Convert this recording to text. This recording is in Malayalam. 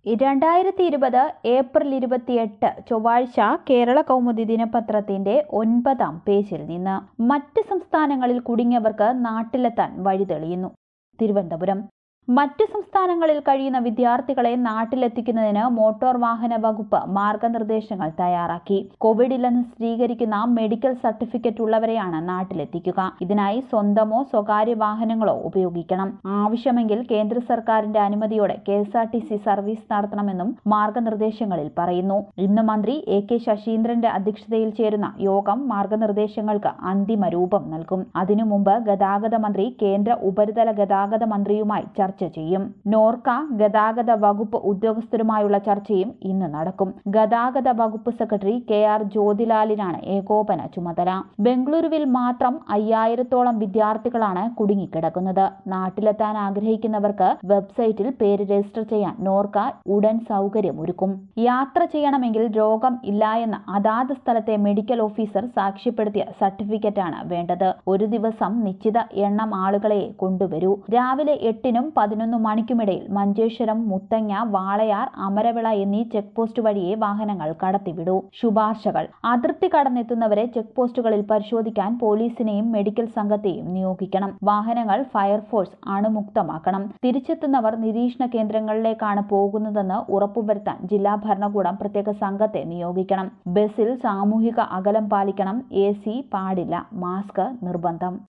രണ്ടായിരത്തി ഇരുപത് ഏപ്രിൽ ഇരുപത്തിയെട്ട് ചൊവ്വാഴ്ച കേരള കൗമുദി ദിനപത്രത്തിന്റെ ഒൻപതാം പേജിൽ നിന്ന് മറ്റ് സംസ്ഥാനങ്ങളിൽ കുടുങ്ങിയവർക്ക് നാട്ടിലെത്താൻ വഴി തെളിയുന്നു തിരുവനന്തപുരം മറ്റ് സംസ്ഥാനങ്ങളിൽ കഴിയുന്ന വിദ്യാർത്ഥികളെ നാട്ടിലെത്തിക്കുന്നതിന് മോട്ടോർ വാഹന വകുപ്പ് മാർഗനിർദ്ദേശങ്ങൾ തയ്യാറാക്കി കോവിഡ് ഇല്ലെന്ന് സ്ഥിരീകരിക്കുന്ന മെഡിക്കൽ സർട്ടിഫിക്കറ്റ് ഉള്ളവരെയാണ് നാട്ടിലെത്തിക്കുക ഇതിനായി സ്വന്തമോ സ്വകാര്യ വാഹനങ്ങളോ ഉപയോഗിക്കണം ആവശ്യമെങ്കിൽ കേന്ദ്ര സർക്കാരിന്റെ അനുമതിയോടെ K S R T C service നടത്തണമെന്നും മാർഗനിർദ്ദേശങ്ങളിൽ പറയുന്നു ഇന്ന് മന്ത്രി എ കെ ശശീന്ദ്രന്റെ അധ്യക്ഷതയിൽ ചേരുന്ന യോഗം മാർഗനിർദ്ദേശങ്ങൾക്ക് അന്തിമ രൂപം നൽകും അതിനു മുമ്പ് ഗതാഗത മന്ത്രി കേന്ദ്ര ഉപരിതല ഗതാഗത മന്ത്രിയുമായി ചർച്ച ചെയ്യും നോർക്ക ഗതാഗത വകുപ്പ് ഉദ്യോഗസ്ഥരുമായുള്ള ചർച്ചയും ഇന്ന് നടക്കും ഗതാഗത വകുപ്പ് സെക്രട്ടറി കെ ആർ ജ്യോതിലാലിനാണ് ഏകോപന ചുമതല ബംഗളൂരുവിൽ മാത്രം അയ്യായിരത്തോളം വിദ്യാർത്ഥികളാണ് കുടുങ്ങിക്കിടക്കുന്നത് നാട്ടിലെത്താൻ ആഗ്രഹിക്കുന്നവർക്ക് വെബ്സൈറ്റിൽ പേര് രജിസ്റ്റർ ചെയ്യാൻ നോർക്ക ഉടൻ സൗകര്യമൊരുക്കും യാത്ര ചെയ്യണമെങ്കിൽ രോഗം ഇല്ല എന്ന അതാത് സ്ഥലത്തെ മെഡിക്കൽ ഓഫീസർ സാക്ഷ്യപ്പെടുത്തിയ സർട്ടിഫിക്കറ്റാണ് വേണ്ടത് ഒരു ദിവസം നിശ്ചിത എണ്ണം ആളുകളെ കൊണ്ടുവരൂ രാവിലെ എട്ടിനും പതിനൊന്ന് മണിക്കുമിടയിൽ മഞ്ചേശ്വരം മുത്തങ്ങ വാളയാർ അമരവിള എന്നീ ചെക്ക് പോസ്റ്റ് വഴിയെ വാഹനങ്ങൾ കടത്തിവിടൂ ശുപാർശകൾ അതിർത്തി കടന്നെത്തുന്നവരെ ചെക്ക് പോസ്റ്റുകളിൽ പരിശോധിക്കാൻ പോലീസിനെയും മെഡിക്കൽ സംഘത്തെയും നിയോഗിക്കണം വാഹനങ്ങൾ ഫയർഫോഴ്സ് അണുമുക്തമാക്കണം തിരിച്ചെത്തുന്നവർ നിരീക്ഷണ കേന്ദ്രങ്ങളിലേക്കാണ് പോകുന്നതെന്ന് ഉറപ്പുവരുത്താൻ ജില്ലാ ഭരണകൂടം പ്രത്യേക സംഘത്തെ നിയോഗിക്കണം ബസ്സിൽ സാമൂഹിക അകലം പാലിക്കണം എ പാടില്ല മാസ്ക് നിർബന്ധം